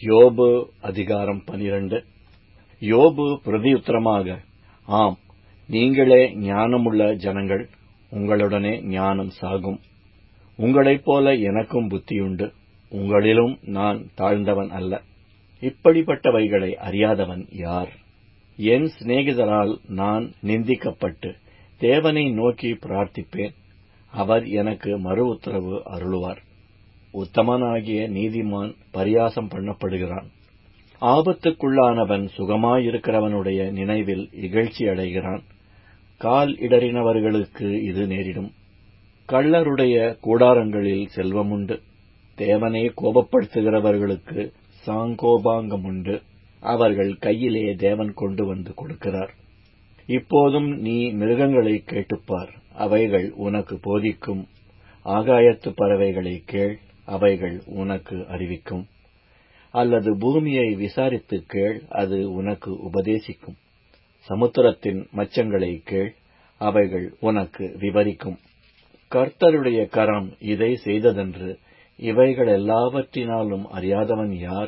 யோபு அதிகாரம் பனிரண்டு யோபு பிரதியுத்தரமாக ஆம் நீங்களே ஞானமுள்ள ஜனங்கள் உங்களுடனே ஞானம் சாகும் உங்களைப் போல எனக்கும் புத்தியுண்டு உங்களிலும் நான் தாழ்ந்தவன் அல்ல இப்படிப்பட்டவைகளை அறியாதவன் யார் என் சிநேகிதரால் நான் நிந்திக்கப்பட்டு தேவனை நோக்கி பிரார்த்திப்பேன் அவர் எனக்கு மறு உத்தரவு அருளுவார் உத்தமனாகிய நீதிமான் பரியாசம் பண்ணப்படுகிறான் ஆபத்துக்குள்ளானவன் சுகமாயிருக்கிறவனுடைய நினைவில் இகழ்ச்சி அடைகிறான் கால் இடறினவர்களுக்கு இது நேரிடும் கள்ளருடைய கூடாரங்களில் செல்வமுண்டு தேவனை கோபப்படுத்துகிறவர்களுக்கு சாங்கோபாங்கமுண்டு அவர்கள் கையிலே தேவன் கொண்டு வந்து கொடுக்கிறார் இப்போதும் நீ மிருகங்களை கேட்டுப்பார் அவைகள் உனக்கு போதிக்கும் ஆகாயத்து பறவைகளை கேள் அவைகள் உனக்கு அறிவிக்கும் அல்லது பூமியை விசாரித்து கேள் அது உனக்கு உபதேசிக்கும் சமுத்திரத்தின் மச்சங்களை கேள் அவைகள் உனக்கு விவரிக்கும் கர்த்தருடைய கரம் இதை செய்ததென்று இவைகளெல்லாவற்றினாலும் அறியாதவன் யார்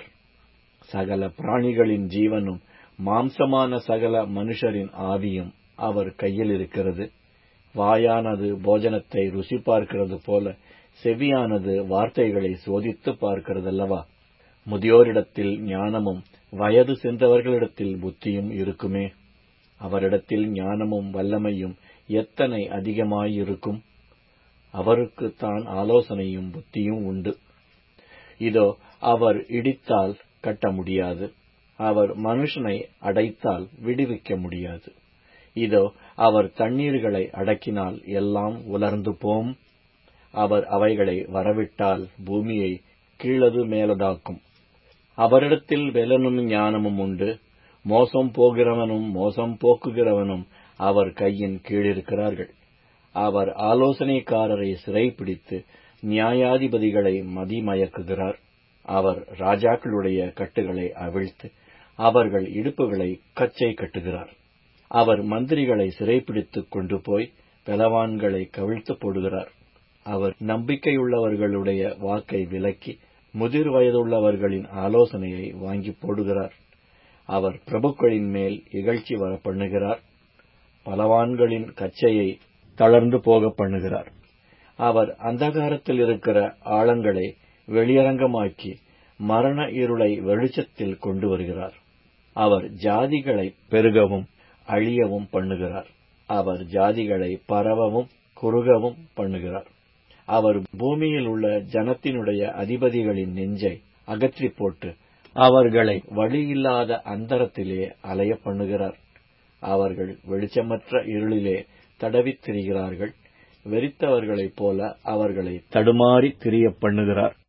சகல பிராணிகளின் ஜீவனும் மாம்சமான சகல மனுஷரின் ஆவியும் அவர் கையில் இருக்கிறது வாயானது போஜனத்தை ருசி பார்க்கிறது போல செவியானது வார்த்தைகளை சோதித்து பார்க்கிறதல்லவா முதியோரிடத்தில் ஞானமும் வயது சென்றவர்களிடத்தில் புத்தியும் இருக்குமே அவரிடத்தில் ஞானமும் வல்லமையும் எத்தனை அதிகமாயிருக்கும் அவருக்கு தான் ஆலோசனையும் புத்தியும் உண்டு இதோ அவர் இடித்தால் கட்ட முடியாது அவர் மனுஷனை அடைத்தால் விடுவிக்க முடியாது இதோ அவர் தண்ணீர்களை அடக்கினால் எல்லாம் உலர்ந்து போம் அவர் அவைகளை வரவிட்டால் பூமியை கீழது மேலதாக்கும் அவரிடத்தில் வெலனும் ஞானமும் உண்டு மோசம் போகிறவனும் மோசம் போக்குகிறவனும் அவர் கையின் கீழிருக்கிறார்கள் அவர் ஆலோசனைக்காரரை சிறைப்பிடித்து நியாயாதிபதிகளை மதிமயக்குகிறார் அவர் ராஜாக்களுடைய கட்டுகளை அவிழ்த்து அவர்கள் இடுப்புகளை கச்சை கட்டுகிறார் அவர் மந்திரிகளை சிறைப்பிடித்துக் கொண்டு போய் பலவான்களை கவிழ்த்து போடுகிறார் அவர் நம்பிக்கையுள்ளவர்களுடைய வாக்கை விலக்கி முதிர் வயதுள்ளவர்களின் ஆலோசனையை வாங்கி போடுகிறார் அவர் பிரபுக்களின் மேல் இகழ்ச்சி வர பண்ணுகிறார் பலவான்களின் கச்சையை தளர்ந்து போக பண்ணுகிறார் அவர் அந்தகாரத்தில் இருக்கிற ஆழங்களை வெளியரங்கமாக்கி மரண இருளை வெளிச்சத்தில் கொண்டு வருகிறார் அவர் ஜாதிகளை பெருகவும் அழியவும் பண்ணுகிறார் அவர் ஜாதிகளை பரவவும் குறுகவும் பண்ணுகிறார் அவர் பூமியில் உள்ள ஜனத்தினுடைய அதிபதிகளின் நெஞ்சை அகற்றி போட்டு அவர்களை வழியில்லாத அந்தரத்திலே அலைய பண்ணுகிறார் அவர்கள் வெளிச்சமற்ற இருளிலே தடவித் திரிகிறார்கள் வெறித்தவர்களைப் போல அவர்களை தடுமாறி திரிய பண்ணுகிறார்